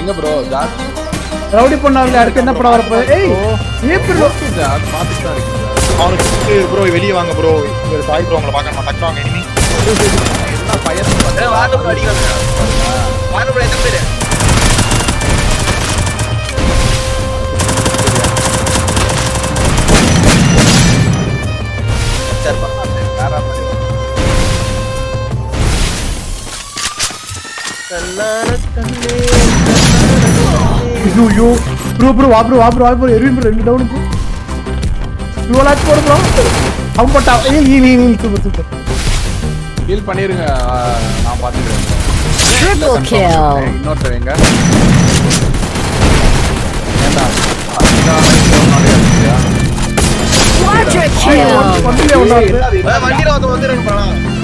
எங்க bro George rowdy பொண்ணாவில் அடுத்து என்ன படம் வரப்போகுது ஏய் ஏன் bro? ஜார்ஜ் பார்த்துட்டு தான் இருக்கீங்க அவனுக்கு ப்ரோ வெளியே வாங்க ப்ரோ இங்க சாய் ப்ரோ உங்களை பார்க்கணும் டக்கு வாங்க இனிமே என்ன பையன் ஏய், வாங்க bro, அடிக்காத. வாங்க bro, எத்தனை பேரு? சரி, பரவாயில்ல. வேற மாதிரி. ஐயோ ஐயோ ப்ரோ ப்ரோ வா ப்ரோ வா ப்ரோ வா ப்ரோ எரியும் ப்ரோ ரெண்டு டவுன் ப்ரோ இவ்வளோ போடு ப்ரோ அவன் போட்டா ஏய் நீ நீ சூப்பர் சூப்பர் ஹீல் பண்ணிருங்க ஆ, நான் பாத்துக்கிறேன் Triple kill. இன்னொருத்தர் எங்க ஏண்டா அதுதான் இன்னொரு இருக்கியா Quadra kill. வண்டியில ஒன்றா ஏய், வண்டியில ஒருத்தன் வந்துடுறாங்க பாருங்க.